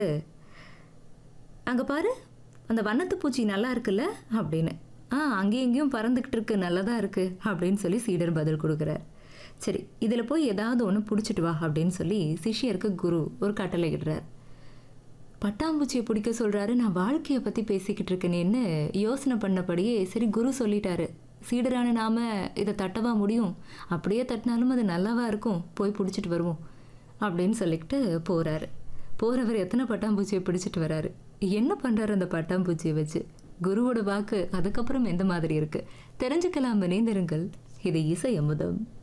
அங்கே பாரு அந்த வண்ணத்து பூச்சி நல்லா இருக்குல்ல அப்படின்னு ஆ அங்கேயும் இங்கேயும் பறந்துக்கிட்டு இருக்கு நல்லதா இருக்கு அப்படின்னு சொல்லி சீடர் பதில் கொடுக்குறார் சரி இதில் போய் ஏதாவது ஒன்று பிடிச்சிட்டு வா அப்படின்னு சொல்லி சிஷ்யருக்கு குரு ஒரு கட்டளை இடுறார் பட்டாம்பூச்சியை பிடிக்க சொல்கிறாரு நான் வாழ்க்கையை பற்றி பேசிக்கிட்டு இருக்கேனேன்னு யோசனை பண்ணபடியே சரி குரு சொல்லிட்டாரு சீடரான நாம இதை தட்டவா முடியும் அப்படியே தட்டினாலும் அது நல்லாவா இருக்கும் போய் பிடிச்சிட்டு வருவோம் அப்படின்னு சொல்லிக்கிட்டு போகிறாரு போகிறவர் எத்தனை பட்டாம்பூச்சியை பிடிச்சிட்டு வராரு என்ன பண்ணுறாரு அந்த பட்டாம்பூச்சியை வச்சு குருவோட வாக்கு அதுக்கப்புறம் எந்த மாதிரி இருக்கு தெரிஞ்சுக்கலாம் இணைந்திருங்கள் இது இசை அமுதம்